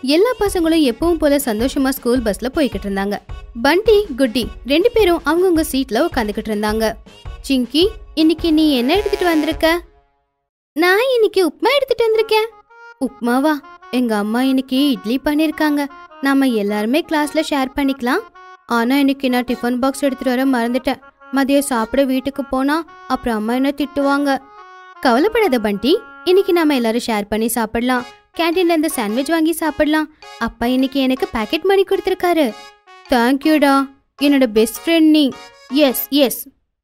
எல்லா பசங்களும் எப்பவும் போல சந்தோஷமா ஸ்கூல் பஸ்ல போய்கிட்டு இருந்தாங்க பண்டி குட்டி ரெண்டு பேரும் அவங்கவுங்க சீட்ல உட்காந்துக்கிட்டு இருந்தாங்க சிங்கி இன்னைக்கு நீ என்ன எடுத்துட்டு வந்திருக்க நான் இன்னைக்கு உப்மா எடுத்துட்டு வந்திருக்கேன் உப்மாவா எங்க அம்மா இன்னைக்கு இட்லி பண்ணிருக்காங்க நாம எல்லாருமே கிளாஸ்ல ஷேர் பண்ணிக்கலாம் ஆனா இன்னைக்கு நான் டிஃபன் பாக்ஸ் எடுத்துட்டு வர மறந்துட்டேன் மதியம் சாப்பிட வீட்டுக்கு போனா அப்புறம் அம்மா என்ன திட்டுவாங்க கவலைப்படாத பண்டி இன்னைக்கு நாம எல்லாரும் ஷேர் பண்ணி சாப்பிடலாம் கேண்டீன்ல இருந்து சாண்ட்விச் வாங்கி சாப்பிடலாம் அப்பா இன்னைக்கு எனக்கு பாக்கெட் மணி கொடுத்துருக்காரு தேங்க்யூடா என்னோட பெஸ்ட் ஃப்ரெண்ட் நீ எஸ் எஸ்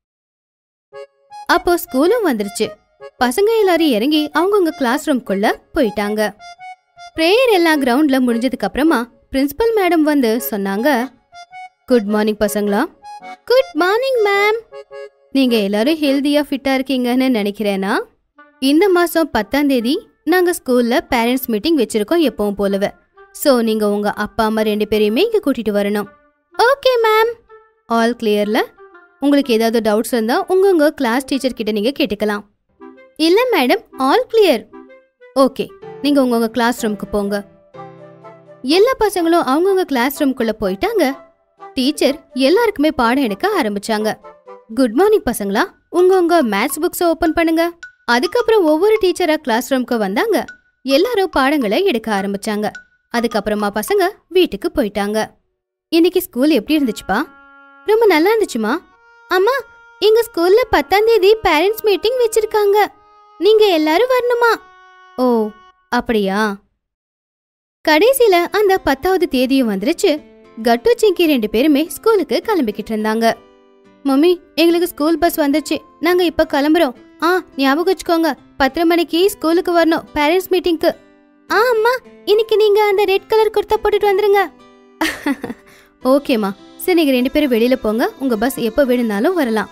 அப்போ ஸ்கூலும் வந்துருச்சு பசங்க எல்லாரும் இறங்கி அவங்கவுங்க கிளாஸ் ரூம்குள்ள போயிட்டாங்க ப்ரேயர் எல்லாம் கிரவுண்ட்ல முடிஞ்சதுக்கு அப்புறமா பிரின்சிபல் மேடம் வந்து சொன்னாங்க குட் மார்னிங் பசங்களா குட் மார்னிங் மேம் நீங்க எல்லாரும் ஹெல்தியா ஃபிட்டா இருக்கீங்கன்னு நினைக்கிறேனா இந்த மாசம் பத்தாம் தேதி நாங்க ஸ்கூல்ல பேரண்ட்ஸ் மீட்டிங் வச்சிருக்கோம் எப்பவும் போலவே சோ நீங்க உங்க அப்பா அம்மா ரெண்டு பேரையுமே இங்க கூட்டிட்டு வரணும் ஓகே மேம் ஆல் கிளியர்ல உங்களுக்கு ஏதாவது டவுட்ஸ் இருந்தா உங்க உங்க கிளாஸ் டீச்சர் கிட்ட நீங்க கேட்டுக்கலாம் இல்ல மேடம் ஆல் கிளியர் ஓகே நீங்க உங்க உங்க கிளாஸ் ரூமுக்கு போங்க எல்லா பசங்களும் அவங்கவுங்க கிளாஸ் ரூம்குள்ள போயிட்டாங்க டீச்சர் எல்லாருக்குமே பாடம் எடுக்க ஆரம்பிச்சாங்க குட் மார்னிங் பசங்களா உங்க உங்க மேத்ஸ் புக்ஸ் ஓபன் பண்ணுங்க அதுக்கப்புறம் ஒவ்வொரு டீச்சரா கிளாஸ் ரூம்க்கு வந்தாங்க எல்லாரும் பாடங்களை எடுக்க ஆரம்பிச்சாங்க அதுக்கப்புறமா பசங்க வீட்டுக்கு போயிட்டாங்க இன்னைக்கு ஸ்கூல் எப்படி இருந்துச்சுப்பா ரொம்ப நல்லா இருந்துச்சுமா அம்மா எங்க ஸ்கூல்ல பத்தாம் தேதி பேரண்ட்ஸ் மீட்டிங் வச்சிருக்காங்க நீங்க எல்லாரும் வரணுமா ஓ அப்படியா கடைசியில அந்த பத்தாவது தேதியும் வந்துருச்சு கட்டு சிங்கி ரெண்டு பேருமே ஸ்கூலுக்கு கிளம்பிக்கிட்டு இருந்தாங்க மம்மி எங்களுக்கு ஸ்கூல் பஸ் வந்துச்சு நாங்க இப்ப கிளம்புறோம் ஆ ஞாபகம் வச்சுக்கோங்க பத்தரை மணிக்கு ஸ்கூலுக்கு வரணும் பேரண்ட்ஸ் மீட்டிங்க்கு ஆ அம்மா இன்னைக்கு நீங்க அந்த ரெட் கலர் குர்த்தா போட்டுட்டு வந்துருங்க ஓகேம்மா சரி நீங்க ரெண்டு பேரும் வெளியில போங்க உங்க பஸ் எப்போ வேணும்னாலும் வரலாம்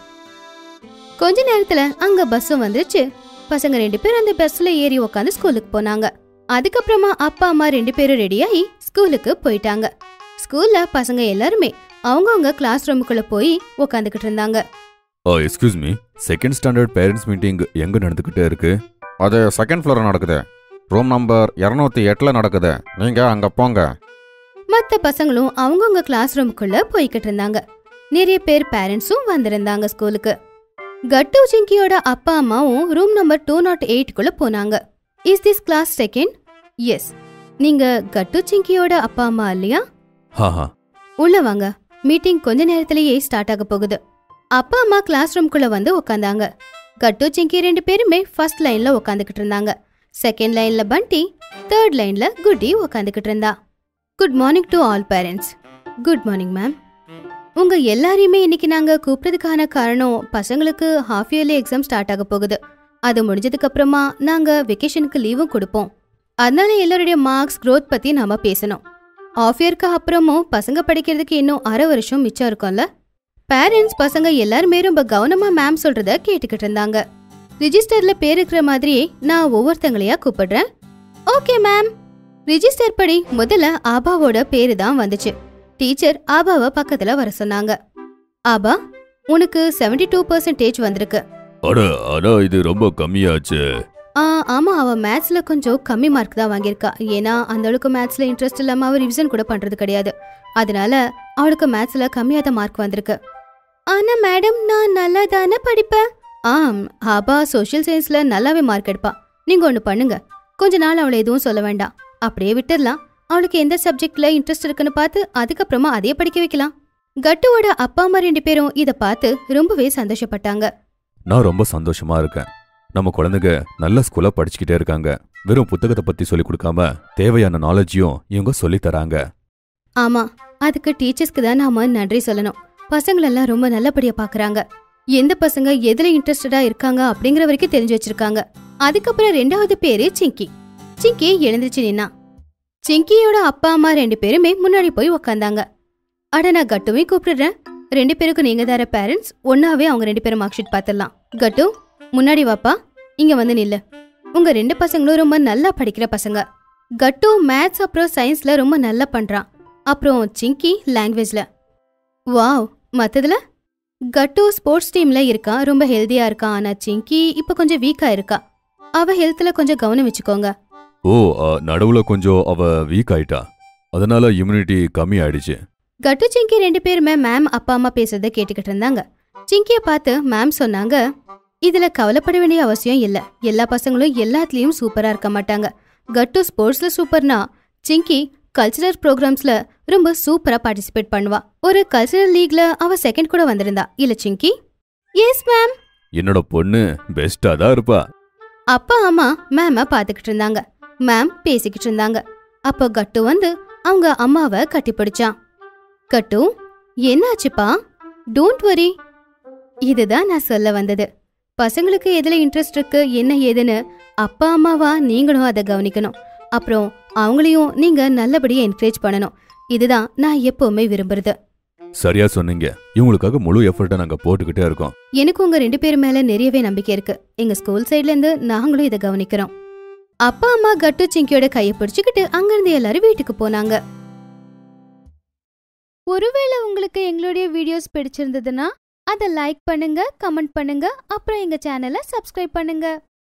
கொஞ்ச நேரத்துல அங்க பஸ்ஸும் வந்துருச்சு பசங்க ரெண்டு பேரும் அந்த பஸ்ல ஏறி உக்காந்து ஸ்கூலுக்கு போனாங்க அதுக்கப்புறமா அப்பா அம்மா ரெண்டு பேரும் ரெடியாகி ஸ்கூலுக்கு போயிட்டாங்க ஸ்கூல்ல பசங்க எல்லாருமே அவங்கவங்க கிளாஸ் ரூமுக்குள்ள போய் உக்காந்துக்கிட்டு இருந்தாங்க oh excuse me second standard parents meeting எங்க நடந்துக்கிட்டே இருக்கு அது செகண்ட் ஃப்ளோர் நடக்குது ரூம் நம்பர் இரநூத்தி எட்டில் நடக்குது நீங்கள் அங்கே போங்க மத்த பசங்களும் அவங்கவங்க கிளாஸ் ரூமுக்குள்ள போய்கிட்டு இருந்தாங்க நிறைய பேர் பேரண்ட்ஸும் வந்திருந்தாங்க ஸ்கூலுக்கு கட்டு சிங்கியோட அப்பா அம்மாவும் ரூம் நம்பர் டூ நாட் எயிட்குள்ள போனாங்க is this class second yes நீங்க கட்டு சிங்கியோட அப்பா அம்மா இல்லையா ஹாஹா உள்ள வாங்க மீட்டிங் கொஞ்ச நேரத்திலேயே ஸ்டார்ட் ஆக போகுது அப்பா அம்மா கிளாஸ் ரூம்குள்ள வந்து உக்காந்தாங்க கட்டு சிங்கி ரெண்டு பேருமே ஃபர்ஸ்ட் லைன்ல உக்காந்துக்கிட்டு இருந்தாங்க செகண்ட் லைன்ல பண்டி தேர்ட் லைன்ல குட்டி உக்காந்துக்கிட்டு இருந்தா good morning to all parents good morning ma'am உங்க எல்லாரையுமே இன்னைக்கு நாங்க கூப்பிட்டதுக்கான காரணம் பசங்களுக்கு ஹாஃப் இயர்லி எக்ஸாம் ஸ்டார்ட் ஆக போகுது அது முடிஞ்சதுக்கு அப்புறமா நாங்க வெக்கேஷனுக்கு லீவும் கொடுப்போம் அதனால எல்லாருடைய மார்க்ஸ் growth பத்தி நாம பேசணும் ஆஃப் இயர்க்கு அப்புறமும் பசங்க படிக்கிறதுக்கு இன்னும் அரை வருஷம் மிச்சம் இருக்கும்ல பேரண்ட்ஸ் பசங்க எல்லாருமே ரொம்ப கவனமா மேம் சொல்றத கேட்டுக்கிட்டு இருந்தாங்க ரிஜிஸ்டர்ல பேர் இருக்கிற மாதிரியே நான் ஒவ்வொருத்தங்களையா கூப்பிடுறேன் ஓகே மேம் ரிஜிஸ்டர் படி முதல்ல ஆபாவோட பேரு தான் வந்துச்சு டீச்சர் ஆபாவை பக்கத்துல வர சொன்னாங்க ஆபா உனக்கு 72% டூ பர்சன்டேஜ் வந்திருக்கு அட ஆனா இது ரொம்ப கம்மியாச்சு ஆ ஆமா அவ மேத்ஸ்ல கொஞ்சம் கம்மி மார்க் தான் வாங்கியிருக்கா ஏன்னா அந்த அளவுக்கு மேத்ஸ்ல இன்ட்ரெஸ்ட் இல்லாம அவ ரிவிஷன் கூட பண்றது கிடையாது அதனால அவளுக்கு மேத்ஸ்ல கம்மியாத மார்க் வந்திருக்கு ஆனா மேடம் நான் நல்லா தானே படிப்பேன் ஆம் ஆபா சோஷியல் சயின்ஸ்ல நல்லாவே மார்க் எடுப்பா நீங்க ஒண்ணு பண்ணுங்க கொஞ்ச நாள் அவளை எதுவும் சொல்ல வேண்டாம் அப்படியே விட்டுறலாம் அவளுக்கு எந்த சப்ஜெக்ட்ல இன்ட்ரெஸ்ட் இருக்குன்னு பார்த்து அதுக்கப்புறமா அதையே படிக்க வைக்கலாம் கட்டுவோட அப்பா அம்மா ரெண்டு பேரும் இத பார்த்து ரொம்பவே சந்தோஷப்பட்டாங்க நான் ரொம்ப சந்தோஷமா இருக்கேன் நம்ம குழந்தைங்க நல்ல ஸ்கூல்ல படிச்சுக்கிட்டே இருக்காங்க வெறும் புத்தகத்தை பத்தி சொல்லி கொடுக்காம தேவையான நாலேஜையும் இவங்க சொல்லித் தராங்க ஆமா அதுக்கு டீச்சர்ஸ்க்கு தான் நாம நன்றி சொல்லணும் பசங்களெல்லாம் ரொம்ப நல்லபடியா பாக்குறாங்க எந்த பசங்க எதுல இன்ட்ரெஸ்டடா இருக்காங்க அப்படிங்கிற வரைக்கும் தெரிஞ்சு வச்சிருக்காங்க அதுக்கப்புறம் ரெண்டாவது பேரு சிங்கி சிங்கி எழுந்துச்சு நின்னா சிங்கியோட அப்பா அம்மா ரெண்டு பேருமே முன்னாடி போய் உக்காந்தாங்க அட நான் கட்டுவையும் கூப்பிடுறேன் ரெண்டு பேருக்கும் நீங்க தர பேரண்ட்ஸ் ஒன்னாவே அவங்க ரெண்டு பேரும் மார்க் ஷீட் பாத்திரலாம் கட்டு முன்னாடி வாப்பா இங்க வந்து நில்லு உங்க ரெண்டு பசங்களும் ரொம்ப நல்லா படிக்கிற பசங்க கட்டு மேத்ஸ் அப்புறம் சயின்ஸ்ல ரொம்ப நல்லா பண்றான் அப்புறம் சிங்கி லாங்குவேஜ்ல வாவ் மத்ததுல கட்டு ஸ்போர்ட்ஸ் டீம்ல இருக்கா ரொம்ப ஹெல்தியா இருக்கா ஆனா சிங்கி இப்ப கொஞ்சம் வீக்கா இருக்கா அவ ஹெல்த்ல கொஞ்சம் கவனம் வச்சுக்கோங்க ஓ அ, நடுவுல கொஞ்சம் அவ வீக் ஆயிட்டா அதனால இம்யூனிட்டி கம்மி ஆயிடுச்சு கட்டு சிங்கி ரெண்டு பேருமே மேம் அப்பா அம்மா பேசுறத கேட்டுக்கிட்டு இருந்தாங்க சிங்கிய பார்த்து மேம் சொன்னாங்க இதுல கவலைப்பட வேண்டிய அவசியம் இல்ல எல்லா பசங்களும் எல்லாத்துலயும் சூப்பரா இருக்க மாட்டாங்க கட்டு ஸ்போர்ட்ஸ்ல சூப்பர்னா சிங்கி கல்ச்சரல் ப்ரோக்ராம்ஸ்ல ரொம்ப சூப்பரா பார்ட்டிசிபேட் பண்ணுவா ஒரு கல்ச்சரல் லீக்ல அவ செகண்ட் கூட வந்திருந்தா இல்ல சிங்கி எஸ் மேம் என்னோட பொண்ணு பெஸ்டா தான் இருப்பா அப்பா அம்மா மேம பாத்துக்கிட்டு இருந்தாங்க மேம் பேசிக்கிட்டு இருந்தாங்க அப்போ கட்டு வந்து அவங்க அம்மாவை கட்டிப்பிடிச்சான் கட்டு என்னாச்சுப்பா டோன்ட் வரி இதுதான் நான் சொல்ல வந்தது பசங்களுக்கு எதுல இன்ட்ரெஸ்ட் இருக்கு என்ன ஏதுன்னு அப்பா அம்மாவா நீங்களும் அதை கவனிக்கணும் அப்புறம் அவங்களையும் நீங்க நல்லபடியா என்கரேஜ் பண்ணணும் இதுதான் நான் எப்பவுமே விரும்புறது சரியா சொன்னீங்க இவங்களுக்காக முழு எஃபர்ட்டை நாங்க போட்டுக்கிட்டே இருக்கோம் எனக்கு உங்க ரெண்டு பேர் மேல நிறையவே நம்பிக்கை இருக்கு எங்க ஸ்கூல் சைடுல இருந்து நாங்களும் இதை கவனிக்கிறோம் அப்பா அம்மா கட்டு சிங்கியோட கையை பிடிச்சுக்கிட்டு அங்கிருந்து எல்லாரும் வீட்டுக்கு போனாங்க ஒருவேளை உங்களுக்கு எங்களுடைய வீடியோஸ் பிடிச்சிருந்ததுன்னா அதை லைக் பண்ணுங்க கமெண்ட் பண்ணுங்க அப்புறம் எங்க சேனலை சப்ஸ்கிரைப் பண்ணுங்க